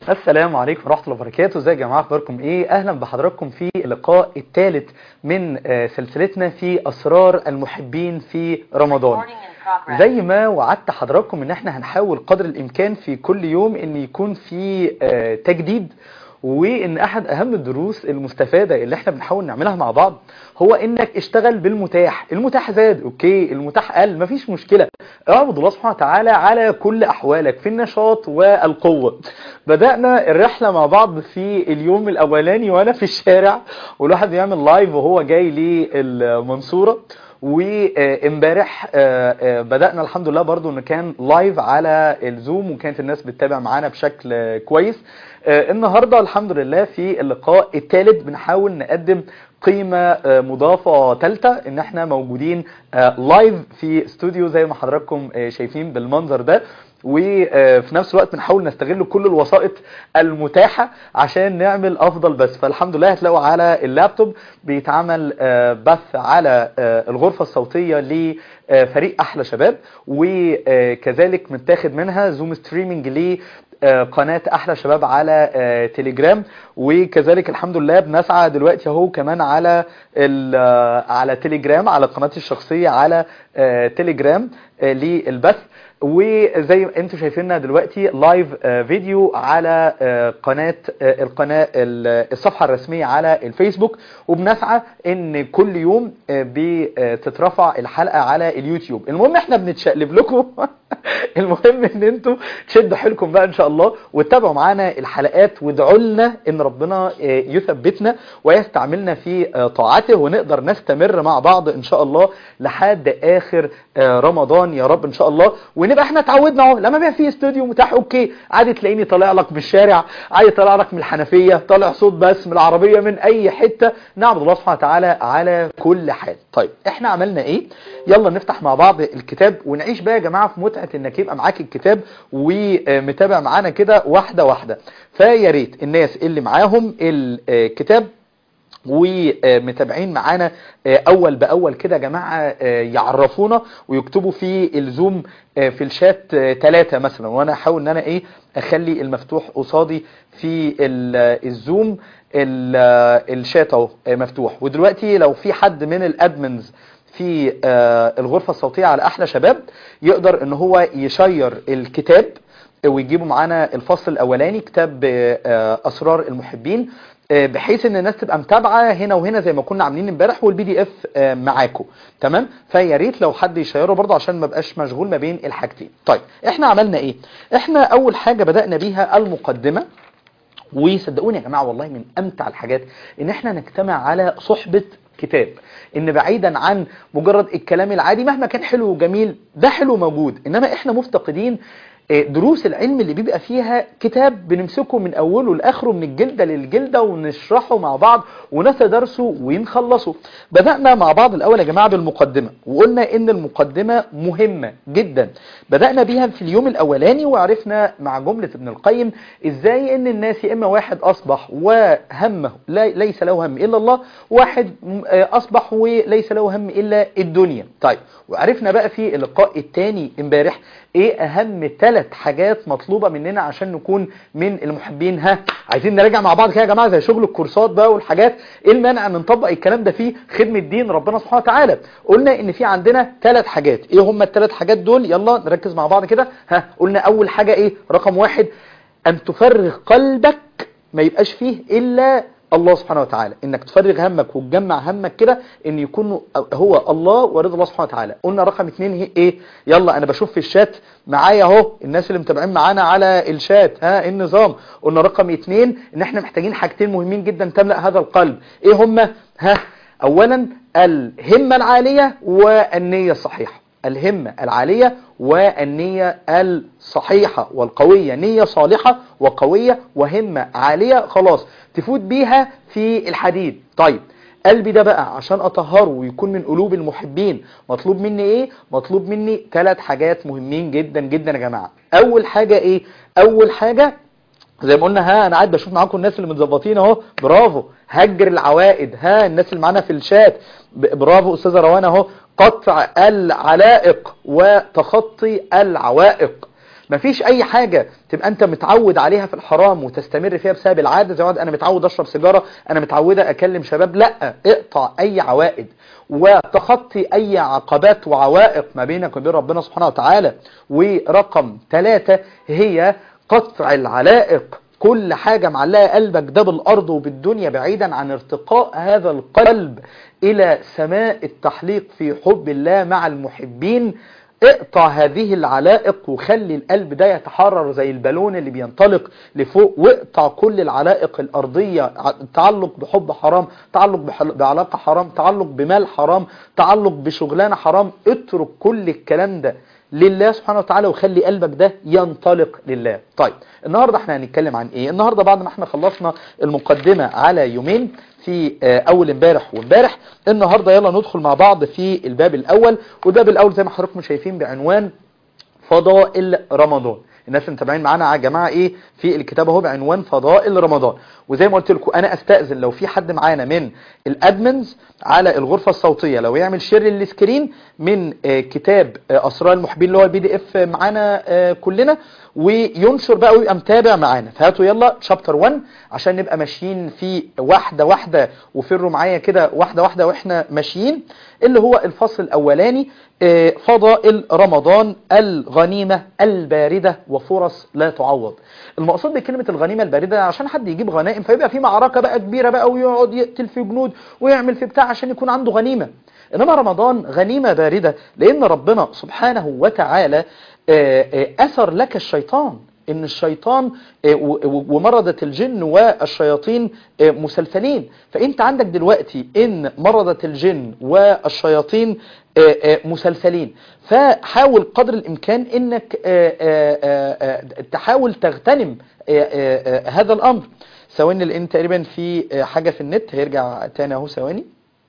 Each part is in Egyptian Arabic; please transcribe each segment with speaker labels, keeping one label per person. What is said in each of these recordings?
Speaker 1: السلام عليكم ورحمة الله وبركاته ازي يا جماعة اخباركم ايه اهلا بحضراتكم في اللقاء الثالث من آه، سلسلتنا في اسرار المحبين في رمضان زي ما وعدت حضراتكم ان احنا هنحاول قدر الامكان في كل يوم ان يكون في آه، تجديد وان احد اهم الدروس المستفادة اللي احنا بنحاول نعملها مع بعض هو انك اشتغل بالمتاح المتاح زاد اوكي المتاح قل مفيش مشكلة اعبد الله سبحانه وتعالى على كل احوالك في النشاط والقوة بدأنا الرحلة مع بعض في اليوم الاولاني وانا في الشارع والواحد بيعمل لايف وهو جاي للمنصورة وامبارح آه، آه، بدأنا الحمد لله برضو ان كان لايف على الزوم وكانت الناس بتتابع معانا بشكل آه، كويس آه، النهاردة الحمد لله في اللقاء الثالث بنحاول نقدم قيمة آه، مضافة ثالثة ان احنا موجودين آه، لايف في استوديو زي ما حضراتكم آه، شايفين بالمنظر ده وفي نفس الوقت بنحاول نستغل كل الوسائط المتاحة عشان نعمل افضل بس فالحمد لله هتلاقوا على اللابتوب بيتعمل آه، بث على آه، الغرفة الصوتية لفريق احلى شباب وكذلك متاخد منها زوم ستريمينج ل آه، قناة احلى شباب على آه، تليجرام وكذلك الحمد لله بنسعى دلوقتي اهو كمان على ال- آه، على تليجرام على قناتي الشخصية على آه، تليجرام آه، للبث وزي ما انتم شايفيننا دلوقتي لايف آه، فيديو على آه، قناة آه، القناة ال- الصفحة الرسمية على الفيسبوك وبنسعى ان كل يوم آه، بتترفع الحلقة على اليوتيوب المهم احنا بنتشقلب لكم المهم ان انتم تشدوا حيلكم بقى ان شاء الله وتتابعوا معانا الحلقات وادعوا لنا ان ربنا آه، يثبتنا ويستعملنا في آه، طاعته ونقدر نستمر مع بعض ان شاء الله لحد اخر آه، رمضان يا رب ان شاء الله ونبقى احنا اتعودنا اهو لما بيبقى في استوديو متاح اوكي عادي تلاقيني طالع لك من الشارع عادي طالع لك من الحنفيه طالع صوت بس من العربيه من اي حته نعبد الله سبحانه وتعالى على كل حال طيب احنا عملنا ايه يلا نفتح مع بعض الكتاب ونعيش بقى يا جماعه في متعه انك يبقى معاك الكتاب ومتابع معانا كده واحده واحده فيا ريت الناس اللي معاهم الكتاب ومتابعين معانا اول باول كده يا جماعه يعرفونا ويكتبوا في الزوم في الشات ثلاثة مثلا وانا احاول ان انا ايه اخلي المفتوح قصادي في ال- الزوم ال- الشات اهو مفتوح ودلوقتي لو في حد من الادمنز في آه، الغرفة الصوتية على احلى شباب يقدر ان هو يشير الكتاب ويجيبوا معانا الفصل الاولاني كتاب آه، اسرار المحبين آه، بحيث ان الناس تبقى متابعه هنا وهنا زي ما كنا عاملين امبارح والبي دي اف آه، معاكم تمام فيا ريت لو حد يشيره برضه عشان ما بقاش مشغول ما بين الحاجتين طيب احنا عملنا ايه احنا اول حاجه بدانا بيها المقدمه وصدقوني يا جماعة والله من أمتع الحاجات إن إحنا نجتمع على صحبة كتاب إن بعيدا عن مجرد الكلام العادي مهما كان حلو وجميل ده حلو موجود إنما إحنا مفتقدين آه، دروس العلم اللي بيبقى فيها كتاب بنمسكه من أوله لآخره من الجلدة للجلدة ونشرحه مع بعض ونتدرسه ونخلصه بدأنا مع بعض الأول يا جماعة بالمقدمة وقلنا إن المقدمة مهمة جدا بدأنا بيها في اليوم الأولاني وعرفنا مع جملة ابن القيم إزاي إن الناس يا إما واحد أصبح وهمه لا ليس له هم إلا الله واحد م- آه، أصبح وليس له هم إلا الدنيا طيب وعرفنا بقى في اللقاء الثاني امبارح ايه اهم ثلاث حاجات مطلوبة مننا عشان نكون من المحبين ها عايزين نراجع مع بعض كده يا جماعة زي شغل الكورسات بقى والحاجات ايه المانع ان نطبق الكلام ده في خدمة دين ربنا سبحانه وتعالى قلنا ان في عندنا ثلاث حاجات ايه هم الثلاث حاجات دول يلا نركز مع بعض كده ها قلنا اول حاجة ايه رقم واحد ان تفرغ قلبك ما يبقاش فيه الا الله سبحانه وتعالى انك تفرغ همك وتجمع همك كده ان يكون هو الله ورضا الله سبحانه وتعالى قلنا رقم اتنين هي ايه يلا انا بشوف في الشات معايا اهو الناس اللي متابعين معانا على الشات ها إيه النظام قلنا رقم اتنين ان احنا محتاجين حاجتين مهمين جدا تملأ هذا القلب ايه هما ها اولا الهمة العالية والنية الصحيحة الهمة العالية والنية الصحيحة والقوية نية صالحة وقوية وهمة عالية خلاص تفوت بيها في الحديد طيب قلبي ده بقى عشان اطهره ويكون من قلوب المحبين مطلوب مني ايه مطلوب مني ثلاث حاجات مهمين جدا جدا يا جماعة اول حاجة ايه اول حاجة زي ما قلنا ها انا قاعد بشوف معاكم الناس اللي متظبطين اهو برافو هجر العوائد ها الناس اللي معانا في الشات ب- برافو استاذه روان اهو قطع العلائق وتخطي العوائق مفيش اي حاجة تبقى انت متعود عليها في الحرام وتستمر فيها بسبب العادة زي واحد انا متعود اشرب سيجارة انا متعودة اكلم شباب لا اقطع اي عوائد وتخطي اي عقبات وعوائق ما بينك وبين ربنا سبحانه وتعالى ورقم ثلاثة هي قطع العلائق كل حاجة معلقة قلبك ده بالأرض وبالدنيا بعيدا عن ارتقاء هذا القلب إلى سماء التحليق في حب الله مع المحبين اقطع هذه العلائق وخلي القلب ده يتحرر زي البالون اللي بينطلق لفوق واقطع كل العلائق الأرضية تعلق بحب حرام تعلق بحل- بعلاقة حرام تعلق بمال حرام تعلق بشغلانة حرام اترك كل الكلام ده لله سبحانه وتعالى وخلي قلبك ده ينطلق لله طيب النهاردة احنا هنتكلم عن ايه النهاردة بعد ما احنا خلصنا المقدمة على يومين في آه، اول امبارح وامبارح النهاردة يلا ندخل مع بعض في الباب الاول والباب الاول زي ما حضراتكم شايفين بعنوان فضائل رمضان الناس اللي متابعين معانا يا جماعه ايه في الكتاب اهو بعنوان فضائل رمضان وزي ما قلت لكم انا استاذن لو في حد معانا من الادمنز على الغرفه الصوتيه لو يعمل شير للسكرين من آه، كتاب آه، اسرار المحبين اللي هو البي دي اف معانا آه، كلنا وينشر بقى ويبقى متابع معانا فهاتوا يلا شابتر 1 عشان نبقى ماشيين في واحده واحده وفروا معايا كده واحده واحده واحنا ماشيين اللي هو الفصل الاولاني آه، فضائل رمضان الغنيمه البارده وفرص لا تعوض المقصود بكلمه الغنيمه البارده عشان حد يجيب غنائم فيبقى في معركه بقى كبيره بقى ويقعد يقتل في جنود ويعمل في بتاع عشان يكون عنده غنيمه انما رمضان غنيمه بارده لان ربنا سبحانه وتعالى آه، آه، اثر لك الشيطان ان الشيطان آه، و- و- ومرضة الجن والشياطين آه، مسلسلين فانت عندك دلوقتي ان مرضة الجن والشياطين آه، آه، مسلسلين فحاول قدر الامكان انك آه، آه، آه، آه، تحاول تغتنم آه، آه، آه، هذا الامر ثواني لان تقريبا في آه، حاجة في النت هيرجع تاني اهو ثواني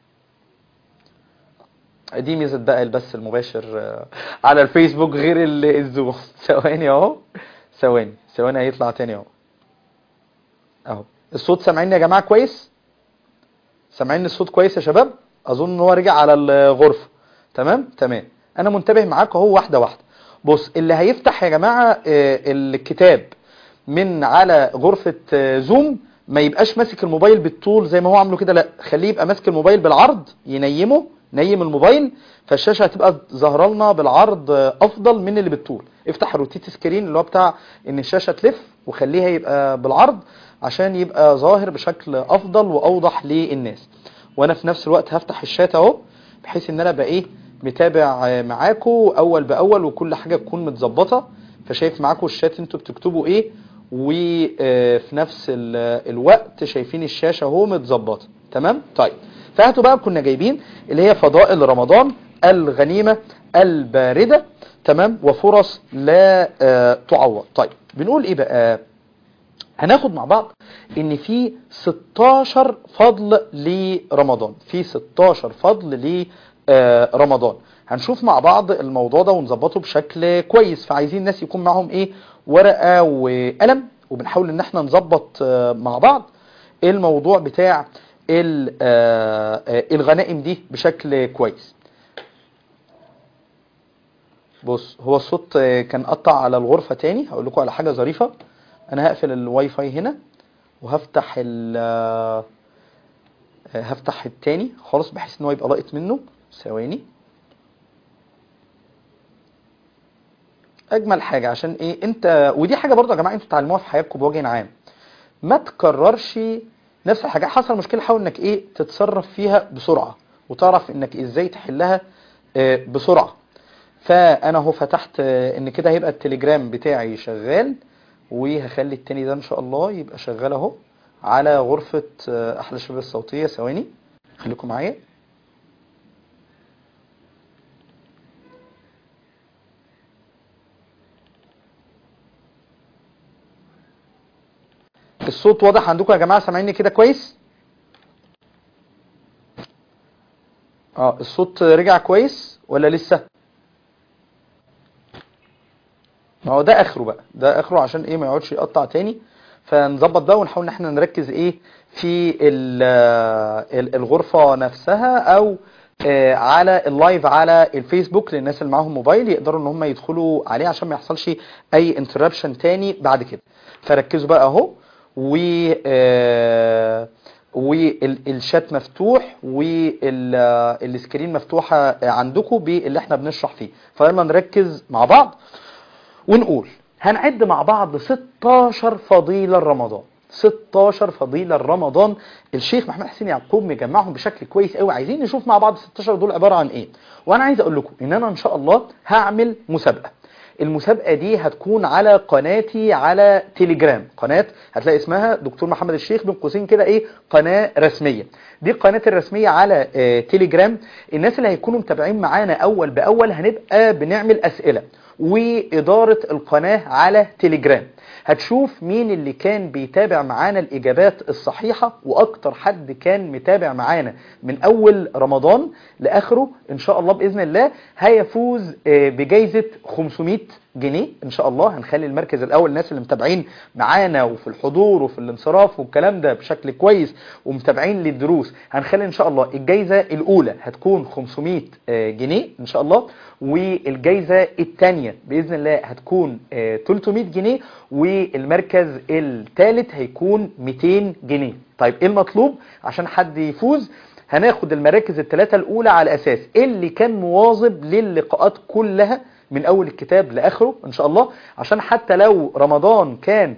Speaker 1: دي ميزة بقى البث المباشر آه، على الفيسبوك غير ال- الزوم ثواني اهو ثواني ثواني هيطلع تاني اهو اهو الصوت سامعيني يا جماعة كويس سامعين الصوت كويس يا شباب اظن ان هو رجع على الغرفة تمام تمام انا منتبه معاك اهو واحدة واحدة بص اللي هيفتح يا جماعة آه، الكتاب من على غرفة آه، زوم ما يبقاش ماسك الموبايل بالطول زي ما هو عامله كده لا خليه يبقى ماسك الموبايل بالعرض ينيمه نيم الموبايل فالشاشة هتبقى ظاهره لنا بالعرض آه، افضل من اللي بالطول افتح الروتيت سكرين اللي هو بتاع ان الشاشة تلف وخليها يبقى بالعرض عشان يبقى ظاهر بشكل افضل واوضح للناس وانا في نفس الوقت هفتح الشات اهو بحيث ان انا ابقى ايه متابع آه، معاكم اول باول وكل حاجة تكون متظبطة فشايف معاكم الشات انتوا بتكتبوا ايه وفي نفس ال- الوقت شايفين الشاشة اهو متظبطة تمام طيب فهاتوا بقى كنا جايبين اللي هي فضائل رمضان الغنيمة الباردة تمام وفرص لا آه، تعوض طيب بنقول ايه بقى هناخد مع بعض ان في 16 فضل لرمضان في 16 فضل لرمضان هنشوف مع بعض الموضوع ده ونظبطه بشكل كويس فعايزين الناس يكون معاهم ايه ورقة وقلم وبنحاول ان احنا نظبط آه، مع بعض الموضوع بتاع ال- آه، آه، الغنائم دي بشكل كويس بص هو الصوت آه، كان قطع على الغرفة تاني هقول لكم على حاجة ظريفة انا هقفل الواي فاي هنا وهفتح ال آه، هفتح التاني خالص بحيث ان هو يبقى لاقط منه ثواني اجمل حاجة عشان ايه انت ودي حاجة برضه يا جماعة انتوا تتعلموها في حياتكم بوجه عام ما تكررش نفس الحاجة حصل مشكلة حاول انك ايه تتصرف فيها بسرعة وتعرف انك ازاي تحلها آه، بسرعة فانا اهو فتحت آه، ان كده هيبقى التليجرام بتاعي شغال وهخلي التاني ده ان شاء الله يبقى شغال اهو على غرفة آه، احلى الشباب الصوتية ثواني خليكم معايا الصوت واضح عندكم يا جماعة سامعيني كده كويس اه الصوت رجع كويس ولا لسه ما هو ده اخره بقى ده اخره عشان ايه ما يقعدش يقطع تاني فنظبط ده ونحاول ان احنا نركز ايه في ال- ال- الغرفة نفسها او آه، على اللايف على الفيسبوك للناس اللي معاهم موبايل يقدروا ان هم يدخلوا عليه عشان ما يحصلش اي انتربشن تاني بعد كده فركزوا بقى اهو و آه، والشات مفتوح والسكرين مفتوحة عندكم باللي احنا بنشرح فيه فيلا نركز مع بعض ونقول هنعد مع بعض 16 فضيلة رمضان 16 فضيلة رمضان الشيخ محمد حسين يعقوب مجمعهم بشكل كويس قوي عايزين نشوف مع بعض 16 دول عبارة عن ايه وانا عايز اقول لكم ان انا ان شاء الله هعمل مسابقة المسابقة دي هتكون على قناتي على تليجرام قناة هتلاقي اسمها دكتور محمد الشيخ بين قوسين كده ايه قناة رسمية دي القناة الرسمية على آه، تليجرام الناس اللي هيكونوا متابعين معانا اول باول هنبقى بنعمل اسئلة وإدارة القناة على تليجرام هتشوف مين اللي كان بيتابع معانا الإجابات الصحيحة وأكتر حد كان متابع معانا من أول رمضان لآخره إن شاء الله بإذن الله هيفوز آه، بجايزة 500 جنيه إن شاء الله هنخلي المركز الأول الناس اللي متابعين معانا وفي الحضور وفي الانصراف والكلام ده بشكل كويس ومتابعين للدروس هنخلي إن شاء الله الجايزة الأولى هتكون 500 آه، جنيه إن شاء الله والجايزة الثانية بإذن الله هتكون آه، 300 جنيه والمركز الثالث هيكون 200 جنيه طيب ايه المطلوب عشان حد يفوز هناخد المراكز الثلاثة الأولى على أساس اللي كان مواظب للقاءات كلها من أول الكتاب لآخره إن شاء الله عشان حتى لو رمضان كان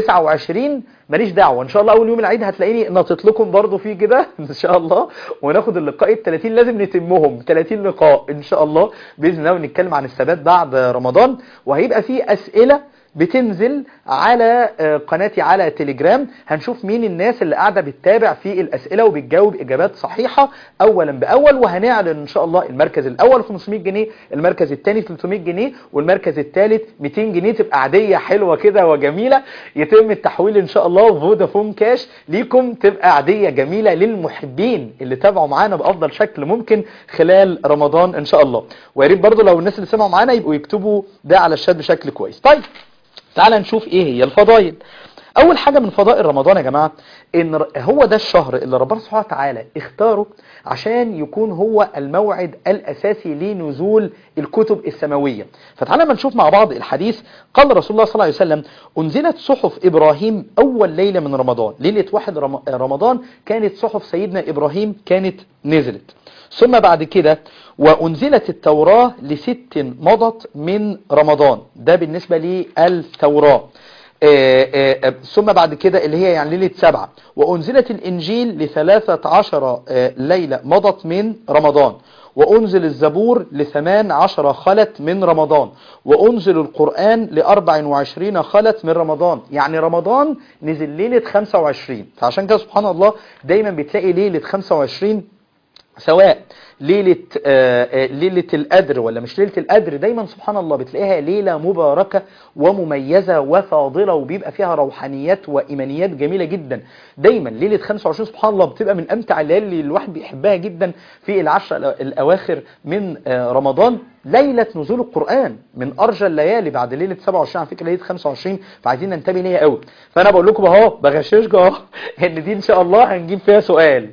Speaker 1: 29 ماليش دعوة ان شاء الله اول يوم العيد هتلاقيني نطت لكم برضو فيه كده ان شاء الله وناخد اللقاء ال 30 لازم نتمهم 30 لقاء ان شاء الله باذن الله ونتكلم عن الثبات بعد رمضان وهيبقى فيه اسئله بتنزل على آه، قناتي على تليجرام هنشوف مين الناس اللي قاعدة بتتابع في الأسئلة وبتجاوب إجابات صحيحة أولا بأول وهنعلن إن شاء الله المركز الأول 500 جنيه المركز الثاني 300 جنيه والمركز الثالث 200 جنيه تبقى عادية حلوة كده وجميلة يتم التحويل إن شاء الله فودافون كاش ليكم تبقى عادية جميلة للمحبين اللي تابعوا معانا بأفضل شكل ممكن خلال رمضان إن شاء الله ويا ريت برضه لو الناس اللي سمعوا معانا يبقوا يكتبوا ده على الشات بشكل كويس طيب تعال نشوف ايه هي الفضائل اول حاجة من فضائل رمضان يا جماعة ان ر- هو ده الشهر اللي ربنا سبحانه وتعالى اختاره عشان يكون هو الموعد الاساسي لنزول الكتب السماوية فتعالى ما نشوف مع بعض الحديث قال رسول الله صلى الله عليه وسلم انزلت صحف ابراهيم اول ليلة من رمضان ليلة واحد رم- رمضان كانت صحف سيدنا ابراهيم كانت نزلت ثم بعد كده وأنزلت التوراة لست مضت من رمضان ده بالنسبة للتوراة آه، آه، آه، ثم بعد كده اللي هي يعني ليلة سبعة وأنزلت الإنجيل لثلاثة عشر آه، ليلة مضت من رمضان وأنزل الزبور لثمان عشر خلت من رمضان وأنزل القرآن لأربع وعشرين خلت من رمضان يعني رمضان نزل ليلة خمسة وعشرين فعشان كده سبحان الله دايما بتلاقي ليلة خمسة وعشرين سواء ليلة آه، آه، ليلة القدر ولا مش ليلة القدر دايما سبحان الله بتلاقيها ليلة مباركة ومميزة وفاضلة وبيبقى فيها روحانيات وإيمانيات جميلة جدا دايما ليلة 25 سبحان الله بتبقى من أمتع الليالي اللي الواحد بيحبها جدا في العشر الأواخر من آه، رمضان ليلة نزول القرآن من أرجى الليالي بعد ليلة 27 على فكرة ليلة 25 فعايزين ننتبه ليها قوي فأنا بقول لكم أهو بغششكم أهو إن دي إن شاء الله هنجيب فيها سؤال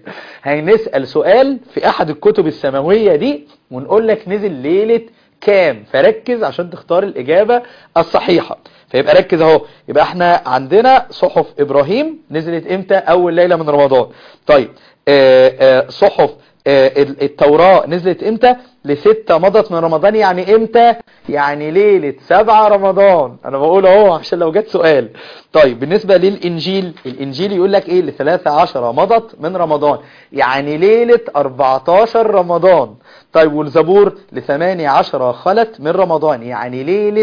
Speaker 1: هنسأل سؤال في أحد الكتب السماوية دي ونقول لك نزل ليلة كام فركز عشان تختار الإجابة الصحيحة فيبقى ركز اهو يبقى احنا عندنا صحف إبراهيم نزلت امتى أول ليلة من رمضان طيب آه، آه، صحف آه، التوراة نزلت امتى لستة مضت من رمضان يعني امتى يعني ليلة سبعة رمضان انا بقول اهو عشان لو جت سؤال طيب بالنسبة للانجيل الانجيل يقول لك ايه لثلاثة عشر مضت من رمضان يعني ليلة 14 رمضان طيب والزبور لثمانية عشر خلت من رمضان يعني ليلة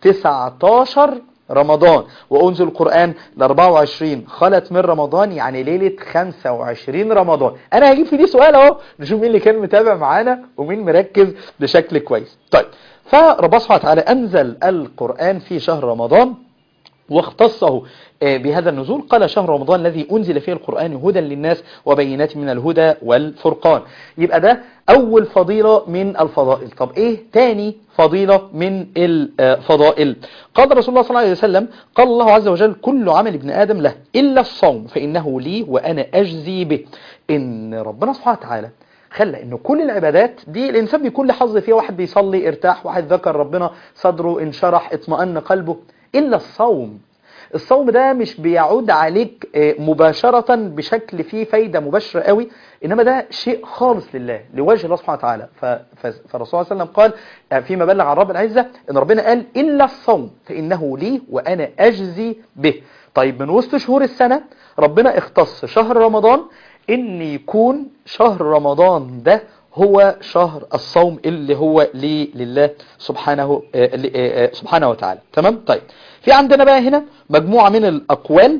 Speaker 1: 19 رمضان وأنزل القرآن ل 24 خلت من رمضان يعني ليلة 25 رمضان أنا هجيب في دي سؤال أهو نشوف مين اللي كان متابع معانا ومين مركز بشكل كويس طيب فربنا سبحانه وتعالى أنزل القرآن في شهر رمضان واختصه آه، بهذا النزول قال شهر رمضان الذي أنزل فيه القرآن هدى للناس وبينات من الهدى والفرقان يبقى ده أول فضيلة من الفضائل طب إيه تاني فضيلة من الفضائل قال رسول الله صلى الله عليه وسلم قال الله عز وجل كل عمل ابن آدم له إلا الصوم فإنه لي وأنا أجزي به إن ربنا سبحانه وتعالى خلى ان كل العبادات دي الانسان بيكون له حظ فيها واحد بيصلي ارتاح واحد ذكر ربنا صدره انشرح اطمأن قلبه الا الصوم الصوم ده مش بيعود عليك آه، مباشرة بشكل فيه فايدة مباشرة قوي إنما ده شيء خالص لله لوجه الله سبحانه وتعالى ف- ف- فالرسول صلى الله عليه وسلم قال آه، فيما بلغ عن رب العزة إن ربنا قال إلا الصوم فإنه لي وأنا أجزي به طيب من وسط شهور السنة ربنا اختص شهر رمضان إن يكون شهر رمضان ده هو شهر الصوم اللي هو لي لله سبحانه آه، ل- آه، آه، سبحانه وتعالى تمام طيب في عندنا بقى هنا مجموعة من الأقوال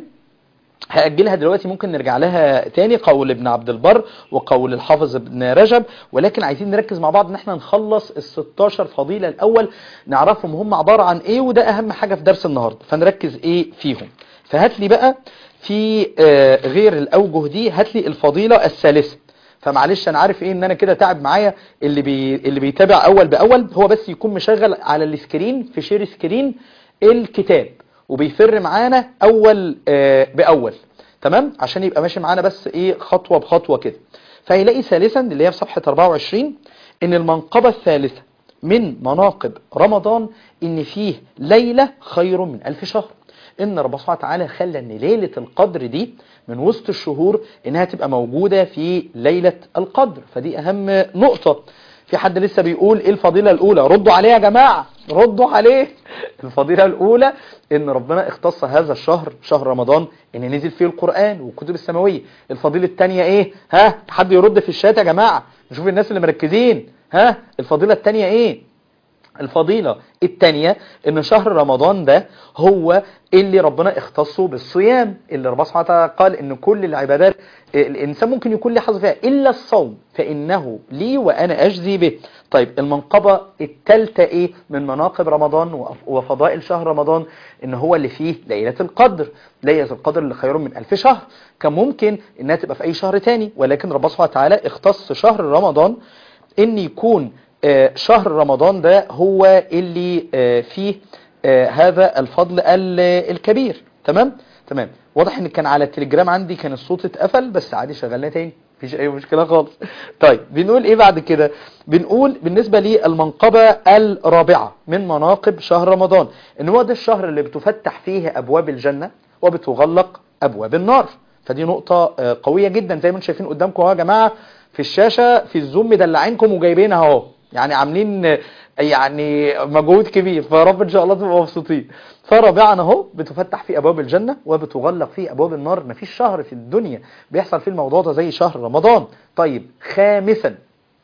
Speaker 1: هأجلها دلوقتي ممكن نرجع لها تاني قول ابن عبد البر وقول الحافظ ابن رجب ولكن عايزين نركز مع بعض ان احنا نخلص ال 16 فضيلة الاول نعرفهم هم عبارة عن ايه وده اهم حاجة في درس النهاردة فنركز ايه فيهم فهات لي بقى في آه، غير الاوجه دي هات لي الفضيلة الثالثة فمعلش انا عارف ايه ان انا كده تعب معايا اللي بي اللي بيتابع اول باول هو بس يكون مشغل على السكرين في شير سكرين الكتاب وبيفر معانا اول آه، باول تمام عشان يبقى ماشي معانا بس ايه خطوة بخطوة كده فهيلاقي ثالثا اللي هي في صفحة 24 ان المنقبة الثالثة من مناقب رمضان ان فيه ليلة خير من الف شهر ان ربنا سبحانه وتعالى خلى ان ليلة القدر دي من وسط الشهور انها تبقى موجودة في ليلة القدر فدي اهم نقطة في حد لسه بيقول ايه الفضيلة الاولى ردوا عليه يا جماعة ردوا عليه الفضيلة الاولى ان ربنا اختص هذا الشهر شهر رمضان ان نزل فيه القرآن والكتب السماوية الفضيلة التانية ايه ها حد يرد في الشات يا جماعة نشوف الناس اللي مركزين ها الفضيلة التانية ايه الفضيلة التانية ان شهر رمضان ده هو اللي ربنا اختصه بالصيام اللي ربنا سبحانه وتعالى قال ان كل العبادات الانسان ممكن يكون له حظ فيها الا الصوم فانه لي وانا اجزي به طيب المنقبة التالتة ايه من مناقب رمضان وف- وفضائل شهر رمضان ان هو اللي فيه ليلة القدر ليلة القدر اللي خير من الف شهر كان ممكن انها تبقى في اي شهر تاني ولكن ربنا سبحانه وتعالى اختص شهر رمضان ان يكون آه، شهر رمضان ده هو اللي آه، فيه آه، هذا الفضل ال- الكبير تمام تمام واضح ان كان على التليجرام عندي كان الصوت اتقفل بس عادي شغلناه تاني مفيش اي مشكلة خالص طيب بنقول ايه بعد كده بنقول بالنسبة للمنقبة الرابعة من مناقب شهر رمضان ان هو ده الشهر اللي بتفتح فيه ابواب الجنة وبتغلق ابواب النار فدي نقطة آه، قوية جدا زي ما انتم شايفين قدامكم اهو يا جماعة في الشاشة في الزوم مدلعينكم وجايبينها اهو يعني عاملين آه، يعني مجهود كبير فرب ان شاء الله تبقوا مبسوطين فرابعا اهو بتفتح فيه ابواب الجنة وبتغلق فيه ابواب النار مفيش شهر في الدنيا بيحصل فيه الموضوع ده زي شهر رمضان طيب خامسا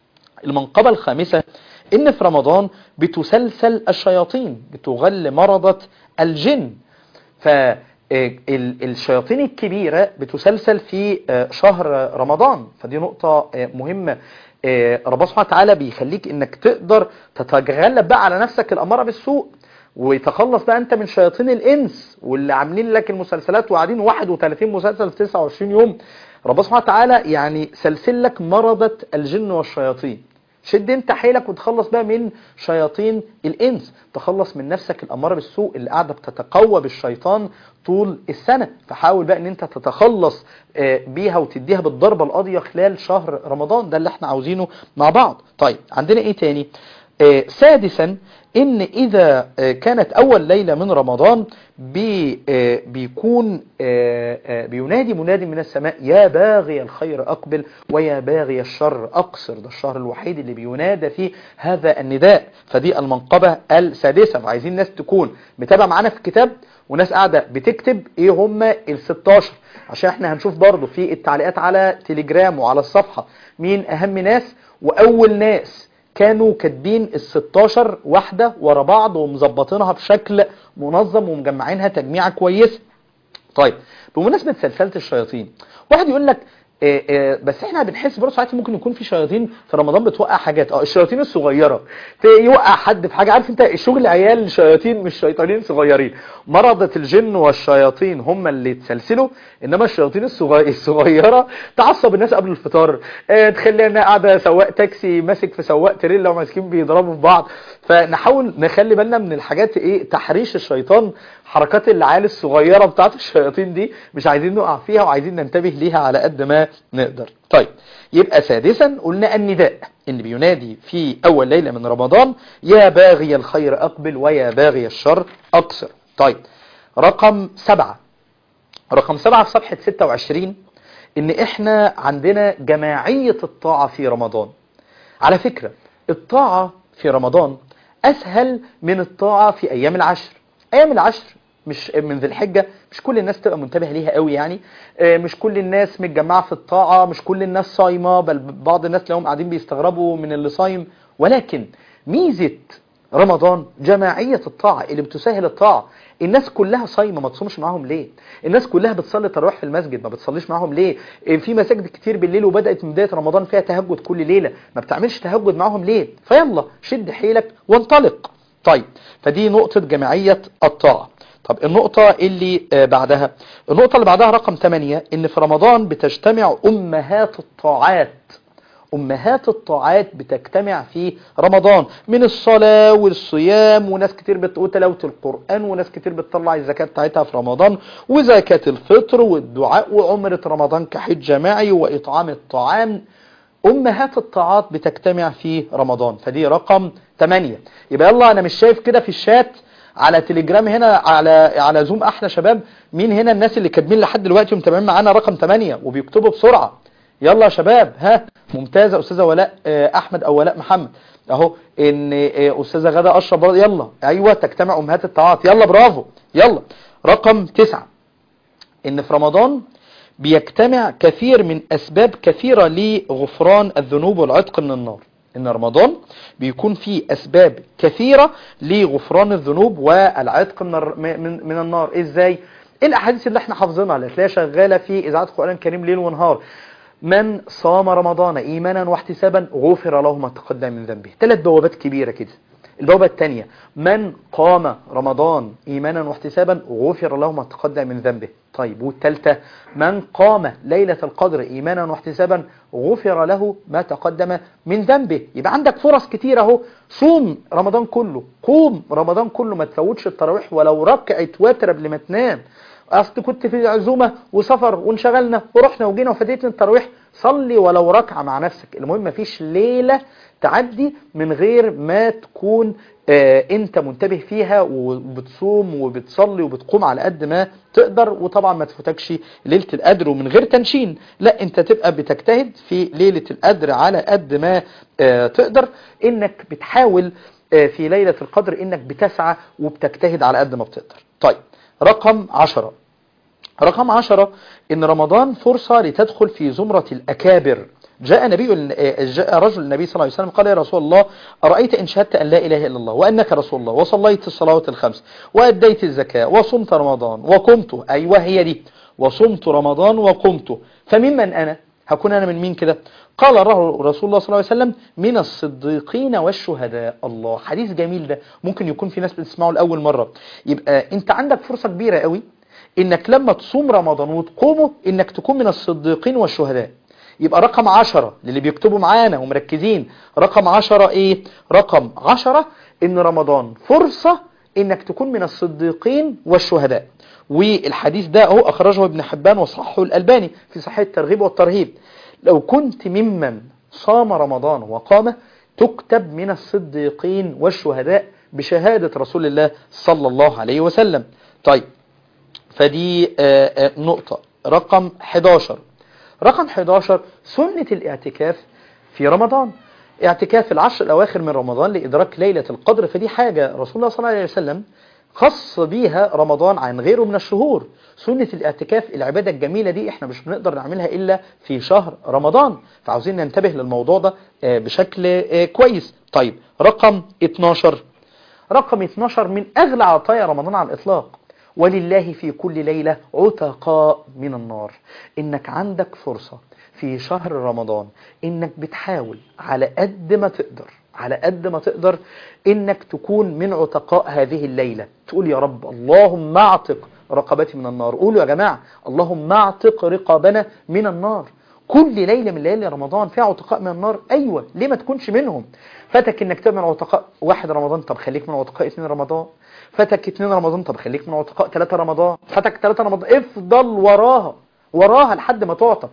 Speaker 1: المنقبة الخامسة ان في رمضان بتسلسل الشياطين بتغل مرضة الجن فالشياطين الكبيرة بتسلسل في آه، شهر رمضان فدي نقطة آه، مهمة آه، ربنا سبحانه وتعالى بيخليك انك تقدر تتغلب بقى على نفسك الامارة بالسوء ويتخلص بقى انت من شياطين الانس واللي عاملين لك المسلسلات وقاعدين 31 مسلسل في 29 يوم ربنا سبحانه وتعالى يعني سلسل لك مرضة الجن والشياطين شد انت حيلك وتخلص بقى من شياطين الانس تخلص من نفسك الاماره بالسوء اللي قاعده بتتقوى بالشيطان طول السنه فحاول بقى ان انت تتخلص آه، بيها وتديها بالضربه القاضيه خلال شهر رمضان ده اللي احنا عاوزينه مع بعض طيب عندنا ايه تاني آه، سادسا ان اذا آه، كانت اول ليلة من رمضان بي آه، بيكون آه، آه، بينادي منادي من السماء يا باغي الخير اقبل ويا باغي الشر اقصر ده الشهر الوحيد اللي بينادى فيه هذا النداء فدي المنقبة السادسة فعايزين ناس تكون متابعة معانا في الكتاب وناس قاعدة بتكتب ايه هم ال 16 عشان احنا هنشوف برضو في التعليقات على تليجرام وعلى الصفحة مين اهم ناس واول ناس كانوا كاتبين ال 16 واحدة ورا بعض ومظبطينها بشكل منظم ومجمعينها تجميعة كويسة طيب بمناسبة سلسلة الشياطين واحد يقول لك آه، آه، بس احنا بنحس برضه ساعات ممكن يكون في شياطين في رمضان بتوقع حاجات اه الشياطين الصغيره ت- يوقع حد في حاجه عارف انت شغل عيال شياطين مش شيطانين صغيرين مرضة الجن والشياطين هم اللي تسلسلوا انما الشياطين الصغي- الصغيره تعصب الناس قبل الفطار اه تخليها انها قاعده سواق تاكسي ماسك في سواق تريلا وماسكين بيضربوا في بعض فنحاول نخلي بالنا من الحاجات ايه تحريش الشيطان حركات العيال الصغيره بتاعت الشياطين دي مش عايزين نقع فيها وعايزين ننتبه ليها على قد ما ما نقدر طيب يبقى سادسا قلنا النداء اللي بينادي في اول ليلة من رمضان يا باغي الخير اقبل ويا باغي الشر اقصر طيب رقم سبعة رقم سبعة في صفحة 26 ان احنا عندنا جماعية الطاعة في رمضان على فكرة الطاعة في رمضان اسهل من الطاعة في ايام العشر ايام العشر مش من ذي الحجة مش كل الناس تبقى منتبه ليها قوي يعني مش كل الناس متجمعة في الطاعة مش كل الناس صايمة بل بعض الناس لهم قاعدين بيستغربوا من اللي صايم ولكن ميزة رمضان جماعية الطاعة اللي بتسهل الطاعة الناس كلها صايمة ما تصومش معاهم ليه الناس كلها بتصلي تراويح في المسجد ما بتصليش معاهم ليه في مساجد كتير بالليل وبدأت من بداية رمضان فيها تهجد كل ليلة ما بتعملش تهجد معاهم ليه فيلا شد حيلك وانطلق طيب فدي نقطة جماعية الطاعة طب النقطة اللي بعدها النقطة اللي بعدها رقم 8 ان في رمضان بتجتمع امهات الطاعات امهات الطاعات بتجتمع في رمضان من الصلاة والصيام وناس كتير بتقول تلاوة القرآن وناس كتير بتطلع الزكاة بتاعتها في رمضان وزكاة الفطر والدعاء وعمرة رمضان كحج جماعي واطعام الطعام امهات الطاعات بتجتمع في رمضان فدي رقم 8 يبقى يلا انا مش شايف كده في الشات على تليجرام هنا على على زوم احلى شباب مين هنا الناس اللي كاتبين لحد دلوقتي ومتابعين معانا رقم 8 وبيكتبوا بسرعة يلا يا شباب ها ممتازة استاذة ولاء احمد او ولاء محمد اهو ان استاذة غدا اشرف برضه يلا ايوه تجتمع امهات الطاعات يلا برافو يلا رقم 9 ان في رمضان بيجتمع كثير من اسباب كثيرة لغفران الذنوب والعتق من النار ان رمضان بيكون فيه اسباب كثيرة لغفران الذنوب والعتق من, من النار ازاي الاحاديث اللي احنا حافظينها اللي تلاقيها شغالة في اذاعة القرآن الكريم ليل ونهار من صام رمضان ايمانا واحتسابا غفر له ما تقدم من ذنبه ثلاث بوابات كبيرة كده البوابة الثانية من قام رمضان ايمانا واحتسابا غفر له ما تقدم من ذنبه طيب والثالثة من قام ليلة القدر ايمانا واحتسابا غفر له ما تقدم من ذنبه يبقى عندك فرص كتير اهو صوم رمضان كله قوم رمضان كله ما تفوتش التراويح ولو ركعة وتر قبل ما تنام اصل كنت في عزومة وسفر وانشغلنا ورحنا وجينا وفديتنا التراويح صلي ولو ركعة مع نفسك المهم مفيش ليلة تعدي من غير ما تكون آه انت منتبه فيها وبتصوم وبتصلي وبتقوم على قد ما تقدر وطبعا ما تفوتكش ليلة القدر ومن غير تنشين لا انت تبقى بتجتهد في ليلة القدر على قد ما آه تقدر انك بتحاول آه في ليلة القدر انك بتسعى وبتجتهد على قد ما بتقدر طيب رقم عشرة رقم عشرة ان رمضان فرصة لتدخل في زمرة الاكابر جاء نبي جاء رجل النبي صلى الله عليه وسلم قال يا رسول الله أرأيت إن شهدت أن لا إله إلا الله وأنك رسول الله وصليت الصلوات الخمس وأديت الزكاة وصمت رمضان وقمت أيوة هي دي وصمت رمضان وقمت فممن أنا هكون أنا من مين كده قال رسول الله صلى الله عليه وسلم من الصديقين والشهداء الله حديث جميل ده ممكن يكون في ناس بتسمعه لأول مرة يبقى أنت عندك فرصة كبيرة قوي إنك لما تصوم رمضان وتقومه إنك تكون من الصديقين والشهداء يبقى رقم عشرة للي بيكتبوا معانا ومركزين رقم عشرة ايه رقم عشرة ان رمضان فرصة انك تكون من الصديقين والشهداء والحديث ده اهو اخرجه ابن حبان وصححه الالباني في صحيح الترغيب والترهيب لو كنت ممن صام رمضان وقام تكتب من الصديقين والشهداء بشهادة رسول الله صلى الله عليه وسلم طيب فدي نقطة رقم 11 رقم 11 سنة الاعتكاف في رمضان اعتكاف العشر الأواخر من رمضان لإدراك ليلة القدر فدي حاجة رسول الله صلى الله عليه وسلم خص بيها رمضان عن غيره من الشهور سنة الاعتكاف العبادة الجميلة دي احنا مش بنقدر نعملها إلا في شهر رمضان فعاوزين ننتبه للموضوع ده بشكل كويس طيب رقم 12 رقم 12 من أغلى عطايا رمضان على الإطلاق ولله في كل ليلة عتقاء من النار إنك عندك فرصة في شهر رمضان إنك بتحاول على قد ما تقدر على قد ما تقدر إنك تكون من عتقاء هذه الليلة تقول يا رب اللهم اعتق رقبتي من النار قولوا يا جماعة اللهم اعتق رقابنا من النار كل ليلة من ليالي رمضان فيها عتقاء من النار أيوة ليه ما تكونش منهم فاتك إنك تعمل عتقاء واحد رمضان طب خليك من عتقاء اثنين رمضان فاتك اتنين رمضان طب خليك من عتقاء ثلاثة رمضان فاتك ثلاثة رمضان افضل وراها وراها لحد ما تعتق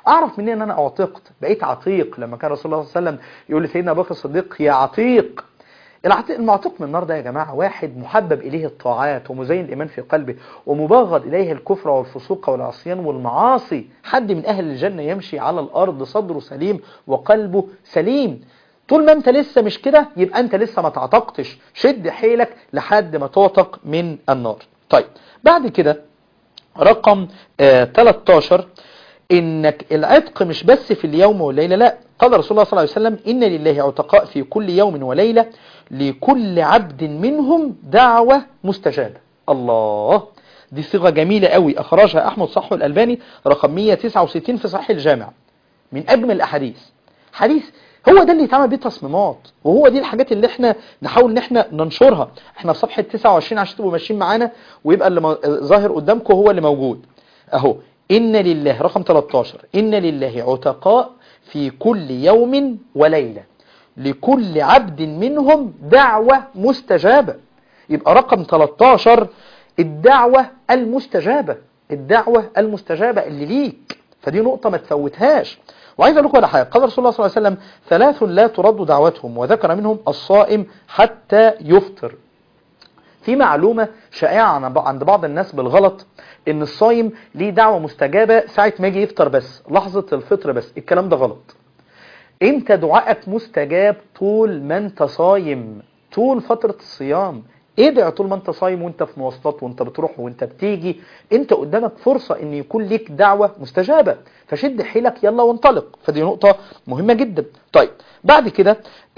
Speaker 1: اعرف منين ان انا اعتقت بقيت عتيق لما كان رسول الله صلى الله عليه وسلم يقول لسيدنا ابو بكر الصديق يا عتيق العتيق المعتوق من النار ده يا جماعة واحد محبب إليه الطاعات ومزين الإيمان في قلبه ومبغض إليه الكفر والفسوق والعصيان والمعاصي حد من أهل الجنة يمشي على الأرض صدره سليم وقلبه سليم طول ما انت لسه مش كده يبقى انت لسه ما تعتقتش شد حيلك لحد ما تعتق من النار طيب بعد كده رقم آه 13 انك العتق مش بس في اليوم والليلة لا قال رسول الله صلى الله عليه وسلم ان لله عتقاء في كل يوم وليلة لكل عبد منهم دعوة مستجابة الله دي صيغة جميلة قوي اخرجها احمد صحو الالباني رقم 169 في صحيح الجامع من اجمل الاحاديث حديث هو ده اللي يتعمل بيه تصميمات وهو دي الحاجات اللي احنا نحاول ان احنا ننشرها احنا في صفحة 29 عشان تبقوا ماشيين معانا ويبقى اللي ظاهر قدامكم هو اللي موجود اهو إن لله رقم 13 إن لله عتقاء في كل يوم وليلة لكل عبد منهم دعوة مستجابة يبقى رقم 13 الدعوة المستجابة الدعوة المستجابة اللي ليك فدي نقطة ما تفوتهاش وعايز اقول لكم على حاجه قال رسول الله صلى الله عليه وسلم ثلاث لا ترد دعوتهم وذكر منهم الصائم حتى يفطر في معلومة شائعة عند بعض الناس بالغلط ان الصايم ليه دعوة مستجابة ساعة ما يجي يفطر بس لحظة الفطر بس الكلام ده غلط انت دعائك مستجاب طول ما انت صايم طول فترة الصيام ادعي طول ما انت صايم وانت في مواصلات وانت بتروح وانت بتيجي انت قدامك فرصة ان يكون ليك دعوة مستجابة فشد حيلك يلا وانطلق فدي نقطة مهمة جدا طيب بعد كده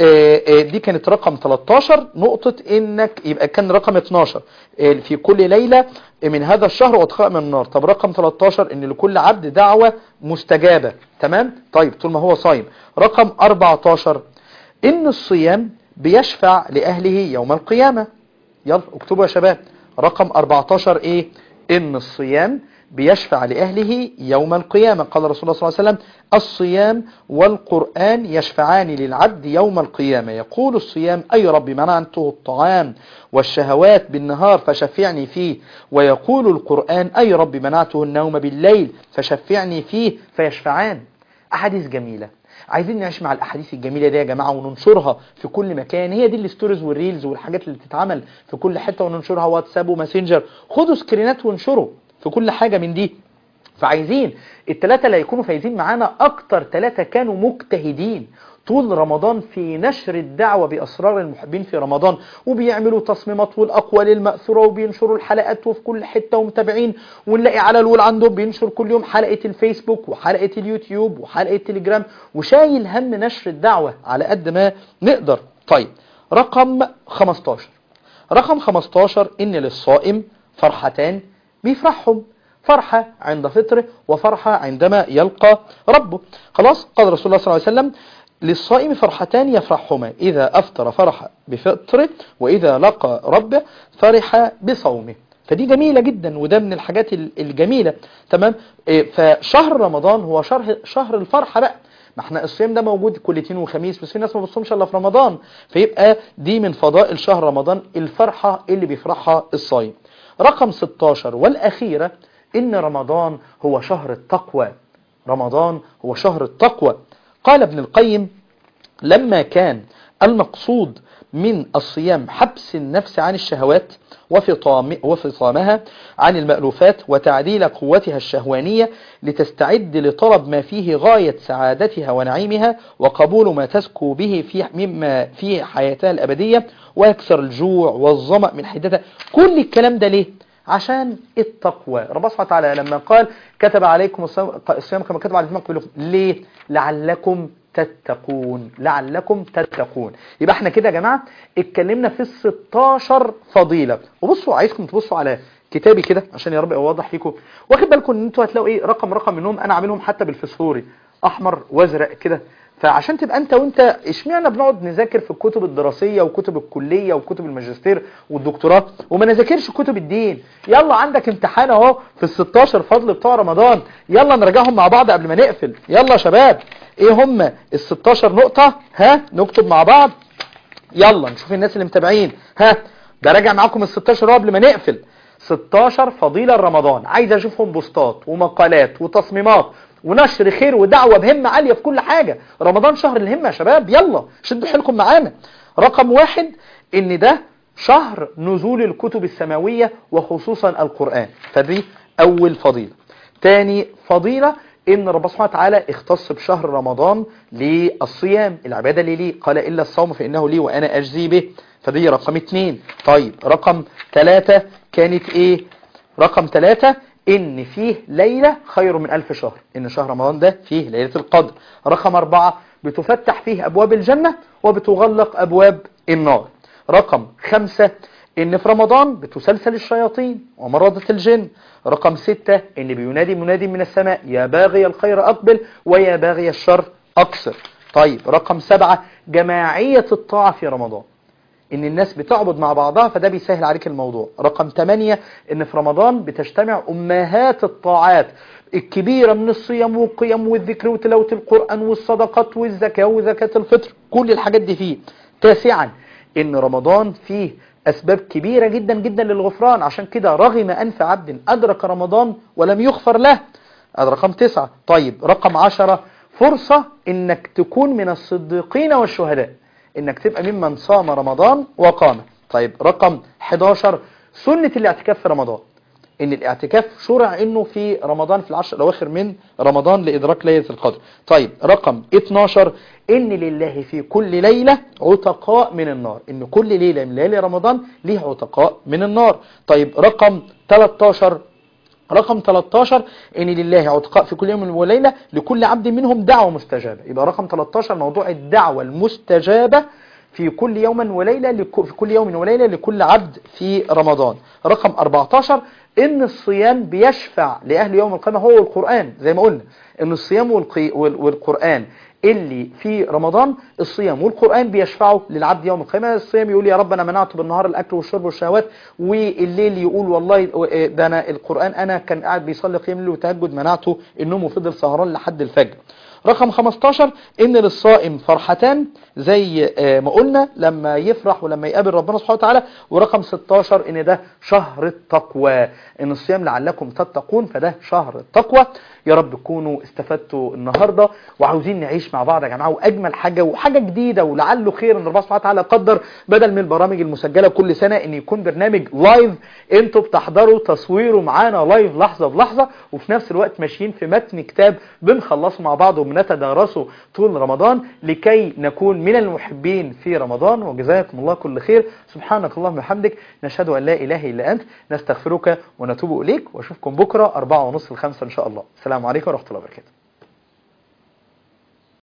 Speaker 1: دي كانت رقم 13 نقطة انك يبقى كان رقم 12 في كل ليلة من هذا الشهر واتقاء من النار طب رقم 13 ان لكل عبد دعوة مستجابة تمام طيب طول ما هو صايم رقم 14 ان الصيام بيشفع لأهله يوم القيامة يلا اكتبوا يا شباب رقم 14 ايه ان الصيام بيشفع لأهله يوم القيامة قال رسول الله صلى الله عليه وسلم الصيام والقرآن يشفعان للعبد يوم القيامة يقول الصيام أي رب منعته الطعام والشهوات بالنهار فشفعني فيه ويقول القرآن أي رب منعته النوم بالليل فشفعني فيه فيشفعان أحاديث جميلة عايزين نعيش مع الاحاديث الجميله دي يا جماعه وننشرها في كل مكان هي دي الستوريز والريلز والحاجات اللي بتتعمل في كل حته وننشرها واتساب وماسنجر خدوا سكرينات وانشروا في كل حاجه من دي فعايزين الثلاثه اللي هيكونوا فايزين معانا اكتر ثلاثه كانوا مجتهدين طول رمضان في نشر الدعوة بأسرار المحبين في رمضان وبيعملوا تصميمات والأقوال المأثورة وبينشروا الحلقات وفي كل حتة ومتابعين ونلاقي على الول عندهم بينشر كل يوم حلقة الفيسبوك وحلقة اليوتيوب وحلقة التليجرام وشايل هم نشر الدعوة على قد ما نقدر طيب رقم 15 رقم 15 إن للصائم فرحتان بيفرحهم فرحة عند فطره وفرحة عندما يلقى ربه خلاص قال رسول الله صلى الله عليه وسلم للصائم فرحتان يفرحهما إذا أفطر فرح بفطره وإذا لقى ربه فرح بصومه فدي جميلة جدا وده من الحاجات الجميلة تمام فشهر رمضان هو شهر شهر الفرحة بقى ما احنا الصيام ده موجود كل اثنين وخميس بس في ناس ما بتصومش الا في رمضان فيبقى دي من فضائل شهر رمضان الفرحة اللي بيفرحها الصايم رقم 16 والأخيرة إن رمضان هو شهر التقوى رمضان هو شهر التقوى قال ابن القيم لما كان المقصود من الصيام حبس النفس عن الشهوات وفطام وفطامها عن المألوفات وتعديل قوتها الشهوانية لتستعد لطلب ما فيه غاية سعادتها ونعيمها وقبول ما تسكو به في مما في حياتها الأبدية ويكسر الجوع والظمأ من حدتها كل الكلام ده ليه؟ عشان التقوى ربنا سبحانه وتعالى لما قال كتب عليكم الصيام كما كتب على الذين قبلكم ليه لعلكم تتقون لعلكم تتقون يبقى احنا كده يا جماعه اتكلمنا في ال 16 فضيله وبصوا عايزكم تبصوا على كتابي كده عشان يا رب اوضح لكم واخد بالكم ان انتوا هتلاقوا ايه رقم رقم منهم انا عاملهم حتى بالفسفوري احمر وازرق كده فعشان تبقى انت وانت اشمعنى بنقعد نذاكر في الكتب الدراسية وكتب الكلية وكتب الماجستير والدكتوراه وما نذاكرش كتب الدين يلا عندك امتحان اهو في ال 16 فضل بتوع رمضان يلا نراجعهم مع بعض قبل ما نقفل يلا يا شباب ايه هم ال 16 نقطة ها نكتب مع بعض يلا نشوف الناس اللي متابعين ها ده راجع معاكم ال 16 قبل ما نقفل 16 فضيلة رمضان عايز اشوفهم بوستات ومقالات وتصميمات ونشر خير ودعوة بهمة عالية في كل حاجة رمضان شهر الهمة يا شباب يلا شدوا حيلكم معانا رقم واحد ان ده شهر نزول الكتب السماوية وخصوصا القرآن فدي اول فضيلة تاني فضيلة ان رب سبحانه وتعالى اختص بشهر رمضان للصيام العبادة اللي ليه قال الا الصوم فانه لي وانا اجزي به فدي رقم اتنين طيب رقم ثلاثة كانت ايه رقم ثلاثة ان فيه ليلة خير من الف شهر ان شهر رمضان ده فيه ليلة القدر رقم اربعة بتفتح فيه ابواب الجنة وبتغلق ابواب النار رقم خمسة ان في رمضان بتسلسل الشياطين ومرضة الجن رقم ستة ان بينادي منادي من السماء يا باغي الخير اقبل ويا باغي الشر اقصر طيب رقم سبعة جماعية الطاعة في رمضان ان الناس بتعبد مع بعضها فده بيسهل عليك الموضوع رقم 8 ان في رمضان بتجتمع امهات الطاعات الكبيرة من الصيام والقيام والذكر وتلاوة القرآن والصدقات والزكاة وزكاة الفطر كل الحاجات دي فيه تاسعا ان رمضان فيه اسباب كبيرة جدا جدا للغفران عشان كده رغم انف عبد ادرك رمضان ولم يغفر له هذا رقم تسعة طيب رقم عشرة فرصة انك تكون من الصديقين والشهداء انك تبقى ممن صام رمضان وقام طيب رقم 11 سنة الاعتكاف في رمضان ان الاعتكاف شرع انه في رمضان في العشر الاواخر من رمضان لادراك ليلة القدر طيب رقم 12 ان لله في كل ليلة عتقاء من النار ان كل ليلة من ليالي رمضان ليه عتقاء من النار طيب رقم 13 رقم 13 ان لله عتقاء في كل يوم وليلة لكل عبد منهم دعوة مستجابة يبقى رقم 13 موضوع الدعوة المستجابة في كل يوم وليلة لك... في كل يوم وليلة لكل عبد في رمضان رقم 14 ان الصيام بيشفع لأهل يوم القيامة هو القرآن زي ما قلنا ان الصيام والقي... وال... والقرآن اللي في رمضان الصيام والقرآن بيشفعوا للعبد يوم القيامة الصيام يقول يا رب أنا منعته بالنهار الأكل والشرب والشهوات والليل يقول والله ده أنا القرآن أنا كان قاعد بيصلي قيام الليل وتهجد منعته النوم وفضل سهران لحد الفجر رقم 15 ان للصائم فرحتان زي ما قلنا لما يفرح ولما يقابل ربنا سبحانه وتعالى ورقم 16 ان ده شهر التقوى ان الصيام لعلكم تتقون فده شهر التقوى يا رب تكونوا استفدتوا النهاردة وعاوزين نعيش مع بعض يا جماعة واجمل حاجة وحاجة جديدة ولعله خير ان ربنا سبحانه وتعالى قدر بدل من البرامج المسجلة كل سنة ان يكون برنامج لايف انتوا بتحضروا تصويره معانا لايف لحظة بلحظة وفي نفس الوقت ماشيين في متن كتاب بنخلصه مع بعض وبنتدارسه طول رمضان لكي نكون من المحبين في رمضان وجزاكم الله كل خير سبحانك اللهم وبحمدك نشهد أن لا إله إلا أنت نستغفرك ونتوب إليك وأشوفكم بكرة أربعة ونصف الخمسة إن شاء الله السلام عليكم ورحمة الله وبركاته